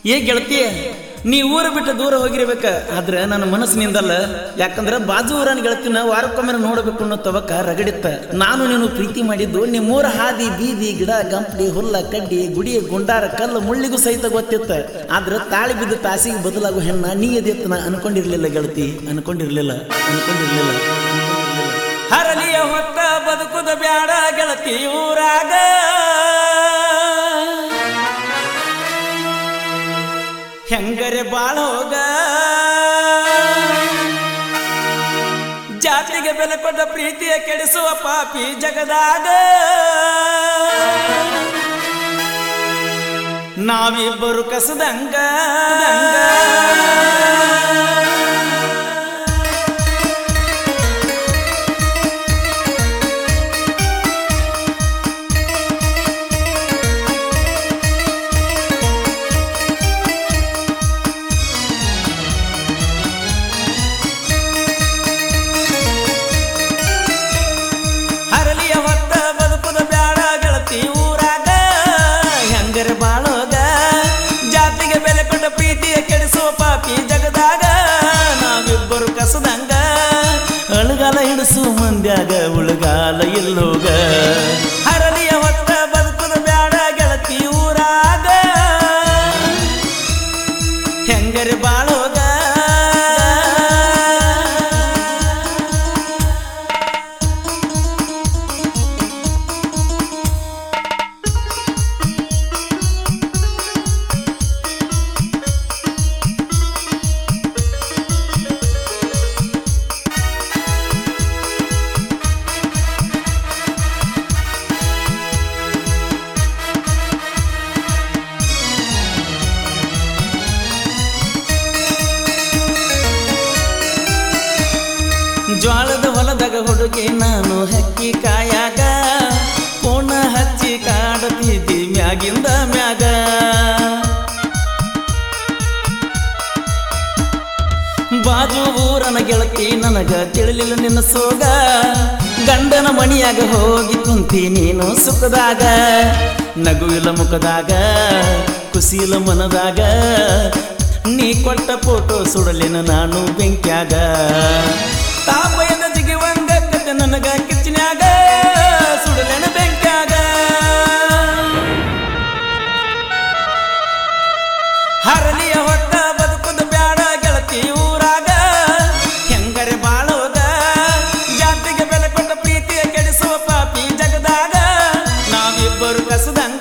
ಏ ಗೆಳತಿ ನೀ ಊರು ಬಿಟ್ಟು ದೂರ ಹೋಗಿರ್ಬೇಕ ಆದ್ರೆ ನನ್ನ ಮನಸ್ಸಿನಿಂದಲ್ಲ ಯಾಕಂದ್ರೆ ಬಾಜು ಊರನ್ ಗೆಳತಿನ ವಾರಕ್ಕೊಮ್ಮೆ ನೋಡಬೇಕು ಅನ್ನೋ ತವಕ ರಗಡಿತ್ತ ನಾನು ನೀನು ಪ್ರೀತಿ ಮಾಡಿದ್ದು ನಿಮ್ಮೂರ ಹಾದಿ ಬೀದಿ ಗಿಡ ಗಂಪಡಿ ಹುಲ್ಲ ಕಡ್ಡಿ ಗುಡಿ ಗುಂಡಾರ ಕಲ್ಲು ಮುಳ್ಳಿಗೂ ಸಹಿತ ಗೊತ್ತಿತ್ತ ಆದ್ರೆ ತಾಳಿ ಬಿದ್ದ ತಾಸಿಗೆ ಬದಲಾಗೋ ಹೆಣ್ಣ ನೀ ಎದೆತ್ತ ನಾ ಅನ್ಕೊಂಡಿರ್ಲಿಲ್ಲ ಗೆಳತಿ ಅನ್ಕೊಂಡಿರ್ಲಿಲ್ಲ ಅನ್ಕೊಂಡಿರ್ಲಿಲ್ಲ ಹರಲಿಯ ಹೊತ್ತ ಬದುಕುದ ಬ್ಯಾಡ ಗೆಳತಿ ಊರಾಗ ಹೆಂಗರೆ ಬಾಳ ಹೋಗ ಜಾತಿಗೆ ಬೆಲೆ ಕೊಟ್ಟ ಪ್ರೀತಿಯ ಕೆಡಿಸುವ ಪಾಪಿ ಜಗದಾಗ ನಾವಿಬ್ಬರು ಕಸದಂಗ ಹರಲಿಯ ಹೊತ್ತ ಬದುಕುದ ಬ್ಯಾಡ ಗೆಳತಿ ಊರಾಗ ಹೆಂಗರೆ ಬಾಳೋಗ ಜಾತಿಗೆ ಬೆಲೆ ಕೊಟ್ಟ ಪ್ರೀತಿಯ ಕೆಡಿಸುವ ಪಾಪಿ ಜಗದಾಗ ನಾವಿಬ್ಬರು ಕಸದಂಗ ಅಳುಗಾಲ ಹಿಡಿಸು ಮಂದ್ಯಾಗ ಉಳುಗಾಲ ಇಲ್ಲೋಗ ಹರಲಿಯ ಹೊತ್ತ ಬದುಕುದ ಬ್ಯಾಡ ಗೆಳತಿ ಊರಾಗ ಹೆಂಗರೆ ಬಾಳೋಗ ಜ್ವಾಳದ ಹೊಲದಾಗ ಹುಡುಗಿ ನಾನು ಹಕ್ಕಿ ಕಾಯಾಗ ಕೋಣ ಹಚ್ಚಿ ಕಾಡತಿದ್ದಿ ಮ್ಯಾಗಿಂದ ಮ್ಯಾಗ ಬಾಜು ಊರನ ಗೆಳತಿ ನನಗ ತಿಳಿಲಿಲ್ಲ ನಿನ್ನ ಸೋಗ ಗಂಡನ ಮಣಿಯಾಗ ಹೋಗಿ ಕುಂತಿ ನೀನು ಸುಖದಾಗ ನಗುವಿಲ್ಲ ಮುಖದಾಗ ಕುಸಿಲ ಮನದಾಗ ನೀ ಕೊಟ್ಟ ಫೋಟೋ ಸುಡಲಿನ ನಾನು ಬೆಂಕ್ಯಾಗ ತಾಪಯದ ಜಿಗಿವಂಗ ಕತೆ ನನಗ ಕಿಚ್ಚಿನ್ಯಾಗ ಸುಡಲೆನ ಬೆಂಕ್ಯಾಗ ಹರಲಿಯ ಹೊತ್ತ ಬದುಕುದ ಬ್ಯಾಡ ಗೆಳತಿ ಊರಾಗ ಹೆಂಗರೆ ಬಾಳೋಗ ಜಾತಿಗೆ ಬೆಲೆ ಕೊಟ್ಟ ಪ್ರೀತಿಯ ಕೆಡಿಸುವ ಪಾಪಿ ಜಗದಾಗ ನಾವಿಬ್ಬರು ಕಸದಂಗ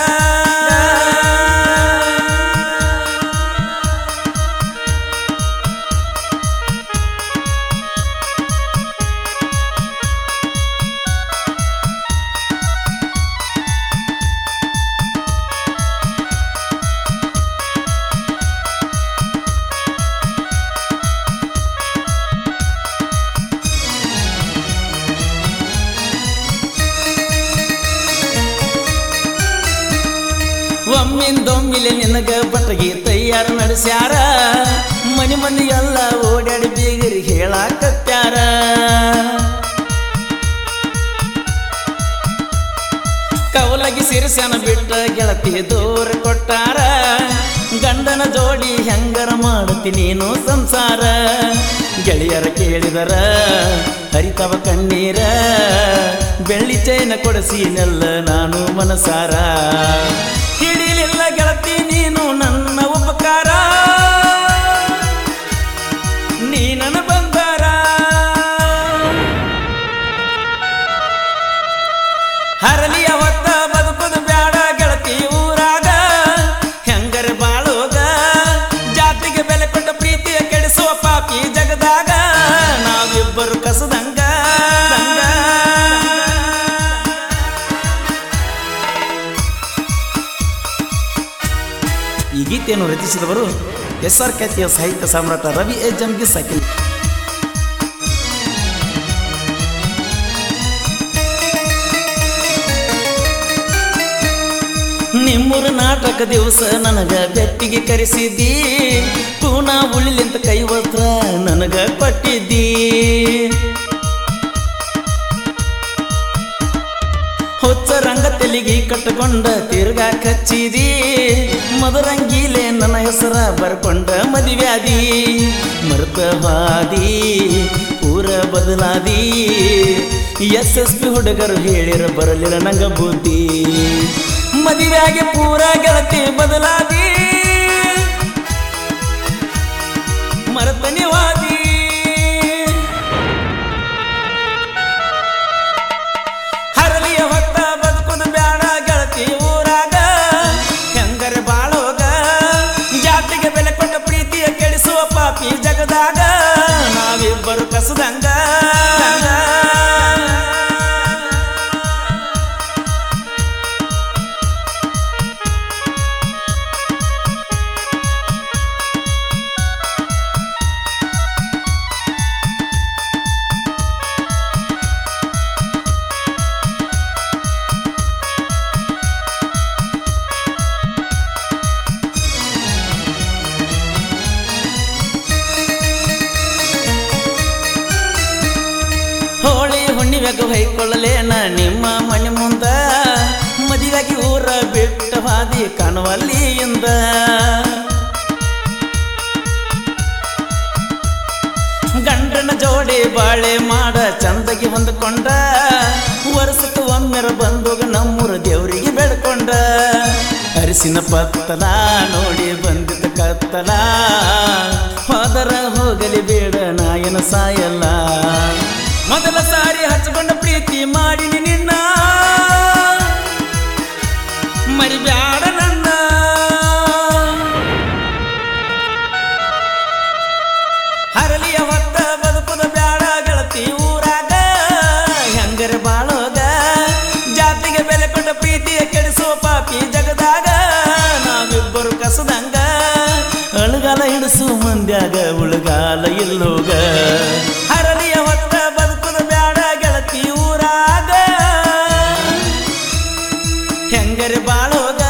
ಒಮ್ಮಿಂದೊಮ್ಮಿಲೆ ನಿನಗ ಬಟ್ಟಗಿ ತಯ್ಯಾರ ನಡೆಸ್ಯಾರ ಮನಿ ಮಂದಿ ಎಲ್ಲ ಓಡಾಡಿ ಬೀಗರಿ ಹೇಳಾಕತ್ಯಾರ ಕವಲಗಿ ಸಿರಿಸ್ಯಾನ ಬಿಟ್ಟ ಗೆಳತಿ ದೂರ ಕೊಟ್ಟಾರ ಗಂಡನ ಜೋಡಿ ಹೆಂಗರ ಮಾಡುತ್ತಿ ನೀನು ಸಂಸಾರ ಗೆಳೆಯರ ಕೇಳಿದರ ಹರಿತವ ಕಣ್ಣೀರ ಬೆಳ್ಳಿ ಚೈನ ಕೊಡಿಸಿನೆಲ್ಲ ನಾನು ಮನಸಾರ ಹಿಡಿಲಿಲ್ಲ ಗೆಳತಿ ನೀನು ನನ್ನ ಉಪಕಾರ ನೀ ನನ್ನ ಬಂದಾರ ಹರಲಿಯ ಹೊತ್ತ ಬದುಕುದು ಬ್ಯಾಡ ಗೆಳತಿ ಊರಾಗ ಹೆಂಗರೆ ಬಾಳೋಗ ಜಾತಿಗೆ ಬೆಲೆ ಕೊಟ್ಟ ಪ್ರೀತಿಯ ಕೆಡಿಸುವ ಪಾಪಿ ಜಗದಾಗ ನಾವಿಬ್ಬರು ಕಸದಂಗ ಈ ಗೀತೆಯನ್ನು ರಚಿಸಿದವರು ಎಸ್ ಆರ್ ಖ್ಯಾತಿಯ ಸಾಹಿತ್ಯ ಸಾಮ್ರಾಟ ರವಿ ಎ ಜಮ್ಗಿ ಸಕಿಲ್ ನಿಮ್ಮೂರು ನಾಟಕ ದಿವಸ ನನಗ ಬೆಟ್ಟಿಗೆ ಕರೆಸಿದ್ದಿ ಕೂನ ಉಳಿಲಿಂತ ಕೈವತ್ರ ನನಗ ಕೊಟ್ಟಿದ್ದಿ ಹೊತ್ತ ಹುಚ್ಚ ರಂಗ ತೆಲಿಗಿ ಕಟ್ಟಕೊಂಡ ತಿರ್ಗಾ ಕಚ್ಚಿದಿ ಮದರಂಗೀಲೆ ನನ್ನ ಹೆಸರ ಬರ್ಕೊಂಡ ಮದಿವ್ಯಾದಿ ಮೃತವಾದಿ ಪೂರ ಬದಲಾದಿ ಎಸ್ ಎಸ್ ಪಿ ಹುಡುಗರು ಹೇಳಿರ ಬರಲಿಲ್ಲ ನಂಗ ಬುದ್ಧಿ ಮದುವೆಯಾಗಿ ಪೂರ ಗೆಳತಿ ಬದಲಾದಿ ಮರತನಿವಾದಿ ಹರಲಿಯ ಹೊತ್ತ ಬದುಕುದು ಬ್ಯಾಡ ಗೆಳತಿ ಊರಾಗ ಹೆಂಗರೆ ಬಾಳೋಗ ಜಾತಿಗೆ ಬೆಲೆ ಕೊಟ್ಟ ಪ್ರೀತಿಯ ಕೆಡಿಸುವ ಪಾಪಿ ಜಗದಾಗ ನಾವಿಬ್ಬರು ಕಸದಂಗ ಹೋಳಿ ಹುಣ್ಣಿವೆಗ ಹೊಯ್ಕೊಳ್ಳಲೇನ ನಿಮ್ಮ ಮನೆ ಮುಂದ ಮದುವೆಗೆ ಊರ ಬಿಟ್ಟ ಹಾದಿ ಕಾಣುವಲ್ಲಿಯಿಂದ ಗಂಡನ ಜೋಡಿ ಬಾಳೆ ಮಾಡ ಚಂದಗಿ ಹೊಂದ್ಕೊಂಡ ವರ್ಷಕ್ಕೆ ಒಮ್ಮೆರ ಬಂದೋಗ ನಮ್ಮೂರ ದೇವರಿಗೆ ಬೇಡ್ಕೊಂಡ ಅರಿಸಿನ ಪತ್ತಲ ನೋಡಿ ಬಂದಿದ್ದ ಕತ್ತಲ ಹೋದರ ಹೋಗಲಿ ಬೇಡ ನಾಯನ ಸಾಯಲ್ಲ ಮೊದಲ ಸಾರಿ ಹಚ್ಕೊಂಡ ಪ್ರೀತಿ ಮಾಡಿನಿ ನಿನ್ನ ಮರಿಬ್ಯಾಡ ನನ್ನ ಹರಲಿಯ ಹೊತ್ತ ಬದುಕುದ ಬ್ಯಾಡ ಗೆಳತಿ ಊರಾಗ ಹೆಂಗರೆ ಬಾಳೋಗ ಜಾತಿಗೆ ಬೆಲೆ ಕೊಟ್ಟ ಪ್ರೀತಿಯ ಕೆಡಿಸುವ ಪಾಪಿ ಜಗದಾಗ ನಾವಿಬ್ಬರು ಕಸದಂಗ ಅಳುಗಾಲ ಹಿಡಿಸು ಮಂದ್ಯಾಗ ಉಳುಗಾಲ ಇಲ್ಲೋಗ ಹರಲಿಯ ಹೊತ್ತ ಬದುಕುದ ಬ್ಯಾಡ ಗೆಳತಿ ಊರಾಗ ಹೆಂಗರೆ ಬಾಳೋಗ